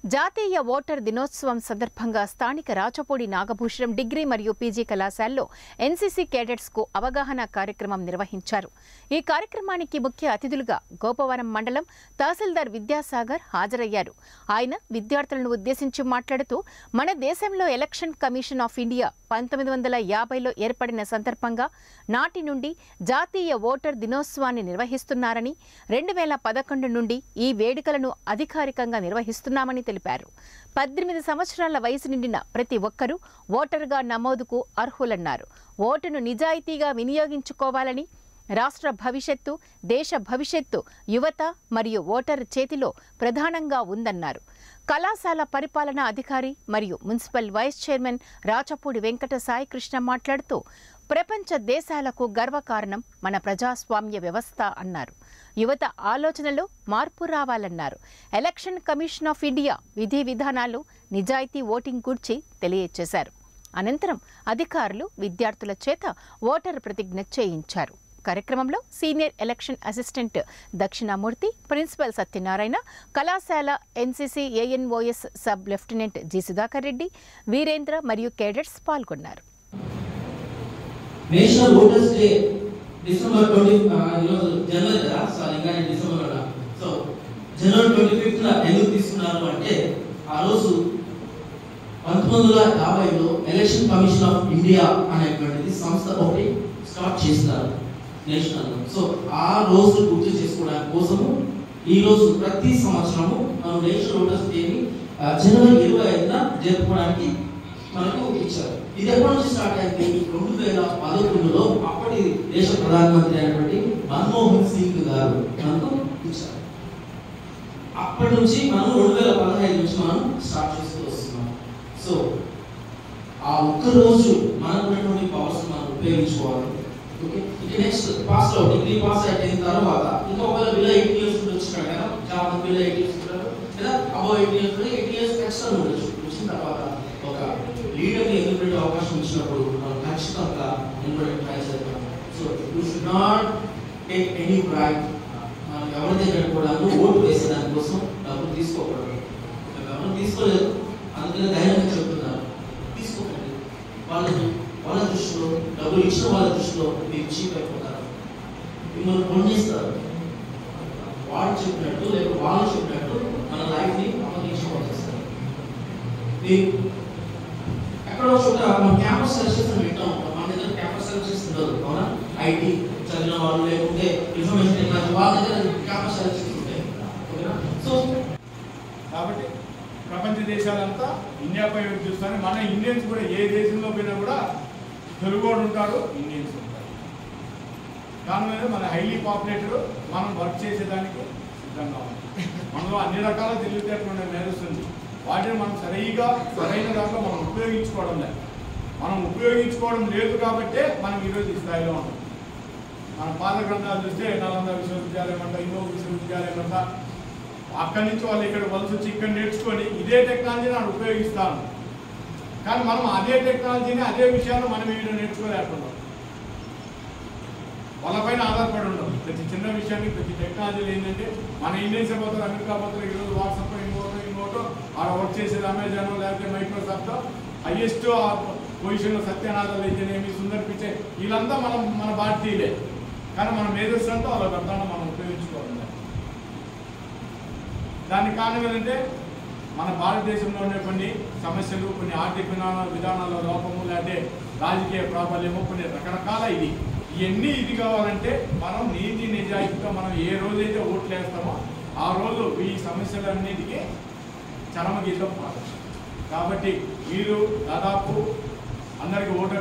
జాతీయ ఓటర్ దినోత్సవం సందర్భంగా స్థానిక రాచపూడి నాగభూషణం డిగ్రీ మరియు పీజీ కళాశాలలో ఎన్సీసీ కేడెట్స్ కు అవగాహన కార్యక్రమం నిర్వహించారు ఈ కార్యక్రమానికి ముఖ్య అతిథులుగా గోపవరం మండలం తహసీల్దార్ విద్యాసాగర్ హాజరయ్యారు ఆయన విద్యార్థులను ఉద్దేశించి మాట్లాడుతూ మన దేశంలో ఎలక్షన్ కమిషన్ ఆఫ్ ఇండియా పంతొమ్మిది వందల యాభైలో ఏర్పడిన సందర్భంగా నాటి నుండి జాతీయ ఓటర్ దినోత్సవాన్ని నిర్వహిస్తున్నారని రెండు వేల పదకొండు నుండి ఈ వేడుకలను అధికారికంగా నిర్వహిస్తున్నామని తెలిపారు పద్దెనిమిది సంవత్సరాల వయసు నిండిన ప్రతి ఒక్కరూ ఓటరుగా నమోదుకు అర్హులన్నారు ఓటును నిజాయితీగా వినియోగించుకోవాలని రాష్ట్ర భవిష్యత్తు దేశ భవిష్యత్తు యువత మరియు ఓటర్ చేతిలో ప్రధానంగా ఉందన్నారు కళాశాల పరిపాలనా అధికారి మరియు municipal vice chairman Rachapudi Venkata Sai Krishna మాట్లాడుతూ ప్రపంచ దేశాలకు గర్వకారణం మన ప్రజాస్వామ్య వ్యవస్థ అన్నారు యువత ఆలోచనలో మార్పు రావాలన్నారు ఎలక్షన్ కమిషన్ ఆఫ్ ఇండియా విధి విధానాలు నిజాయితీ ఓటింగ్ గూర్చి తెలియజేశారు అనంతరం అధికారులు విద్యార్థుల చేత ఓటర్ ప్రతిజ్ఞ చేయించారు కార్యక్రమంలో senior election assistant Dakshinamurthy principal Satyanarayana కళాశాల NCC ANOs sub lieutenant G Sudhakar Reddy Veerendra మరియు కేడెట్స్ పాల్గొన్నారు national voters day December twenty ఈరోజు జనవరి కదా సారీ ఇంకా నేను డిసెంబర్ అన్నా సో జనవరి ట్వంటీ ఫిఫ్త్ ఎందుకు తీసుకున్నారు అంటే ఆ రోజు పంతొమ్మిది వందల యాభైలో ఎలక్షన్ కమిషన్ ఆఫ్ ఇండియా అనేటువంటిది సంస్థ ఒకటి స్టార్ట్ చేస్తారు నేషనల్ సో ఆ రోజు గుర్తు చేసుకోవడానికి కోసము ఈ రోజు ప్రతి సంవత్సరము మనం నేషనల్ ఓటర్స్ డేని ఆ, జనవరి ఇరవై ఐదున జరుపుకోవడానికి మనకు ఇచ్చారు ఇది ఎప్పటి నుంచి స్టార్ట్ అయింది రెండు వేల పదకొండులో అప్పటి దేశ ప్రధానమంత్రి అయినటువంటి మన్మోహన్ సింగ్ గారు మనకు ఇచ్చారు అప్పటి నుంచి మనం రెండు వేల పదహైదు నుంచి మనం స్టార్ట్ చేస్తూ వస్తున్నాం సో ఆ ఒక్క రోజు మనకు ఉన్నటువంటి పవర్స్ మనం ఉపయోగించుకోవాలి ఓకే ఇక next pass out degree pass అయిన తర్వాత ఇంకా ఒకవేళ బిలో ఎయిట్ ఇయర్స్ వచ్చినాడు కదా చాలా మంది బిలో ఎయిట్ ఇయర్స్ ఉంటారు లేదా above eight years eight years extra ఉండొచ్చు వచ్చిన తర్వాత ఒక లీడర్ ని ఎదుర్కొనే అవకాశం ఇచ్చినప్పుడు మనం ఖచ్చితంగా నిలబడే ట్రై చేద్దాం so you should not take any bright మనం ఎవరి దగ్గర కూడా ఓటు వేసే దానికోసం డబ్బులు తీసుకోకూడదు మేము ఎవరు తీసుకోలేదు అందుకని ధైర్యంగా చెప్తున్నారు తీసుకోకండి వాళ్ళ వాళ్ళ దృష్టిలో డబ్బులు ఇచ్చిన వాళ్ళ దృష్టిలో మీరు చీప్ అయిపోతారు మిమ్మల్ని పొందిస్తారు వాళ్ళు చెప్పినట్టు లేక వాళ్ళు చెప్పినట్టు మన లైఫ్ ని అప్పగించుకోవాల్సి వస్తుంది మీరు ఎక్కడో చోట మనం క్యాంపస్ సెలక్షన్స్ అని వింటాం ఉంటాం. మన దగ్గర క్యాంపస్ సెలక్షన్స్ ఉండదు అవునా ఐటీ చదివిన వాళ్ళు లేకుంటే ఇన్ఫర్మేషన్ టెక్నాలజీ వాళ్ళ దగ్గర క్యాంపస్ సెలక్షన్స్ ఉంటాయి ఓకేనా సో కాబట్టి ప్రపంచ దేశాలంతా ఇండియాపై చూస్తాను మన ఇండియన్స్ కూడా ఏ దేశంలో పోయినా కూడా తెలుగు వాళ్ళు ఉంటారు ఇండియన్స్ ఉంటారు దాని మీద మన హైలీ పాపులేటెడ్ మనం వర్క్ చేసేదానికి సిద్ధంగా ఉంది మనలో అన్ని రకాల తెలివితేటలు నేరుస్తుంది వాటిని మనం సరిగా సరైన దాంట్లో మనం ఉపయోగించుకోవడం లేదు మనం ఉపయోగించుకోవడం లేదు కాబట్టే మనం ఈరోజు ఈ స్థాయిలో ఉన్నాం మన పాత గ్రంథాలు చూస్తే నలంద విశ్వవిద్యాలయం అంట ఇంకో విశ్వవిద్యాలయం అంట అక్కడి నుంచి వాళ్ళు ఇక్కడ వలస వచ్చి ఇక్కడ నేర్చుకొని ఇదే టెక్నాలజీని వాళ్ళు ఉపయోగిస్తాను కానీ మనం అదే టెక్నాలజీని అదే విషయాన్ని మనం ఇక్కడ నేర్చుకోలేకపోతున్నాం వాళ్ళపైన ఆధారపడి ఉండవు ప్రతి చిన్న విషయాన్ని ప్రతి టెక్నాలజీలు ఏంటంటే మన ఇండియన్స్ పోతారు అమెరికా పోతారు ఈరోజు వాట్సాప్ ఇంకోటో ఇంకోటో ఆడ వర్క్ చేసేది అమెజాన్ లేకపోతే మైక్రోసాఫ్ట్ హైయెస్ట్ పొజిషన్లో సత్యనాథాలు అయితేనేమి సుందర్ పిచ్చే వీళ్ళంతా మనం మన భారతీయులే కానీ మన మేధస్సు అంతా వాళ్ళ గతాన్ని మనం ఉపయోగించుకోవాలి దానికి కారణం ఏంటంటే మన భారతదేశంలో ఉండే కొన్ని సమస్యలు కొన్ని ఆర్థిక విధాన విధానాల లోపము లేకపోతే రాజకీయ ప్రాబల్యము కొన్ని రకరకాల ఇది ఇవన్నీ ఇది కావాలంటే మనం నీతి నిజాయితీగా మనం ఏ రోజైతే ఓట్లు వేస్తామో ఆ రోజు ఈ సమస్యలన్నిటికీ చరమగీతం పాడచ్చు కాబట్టి మీరు దాదాపు అందరికి ఓటర్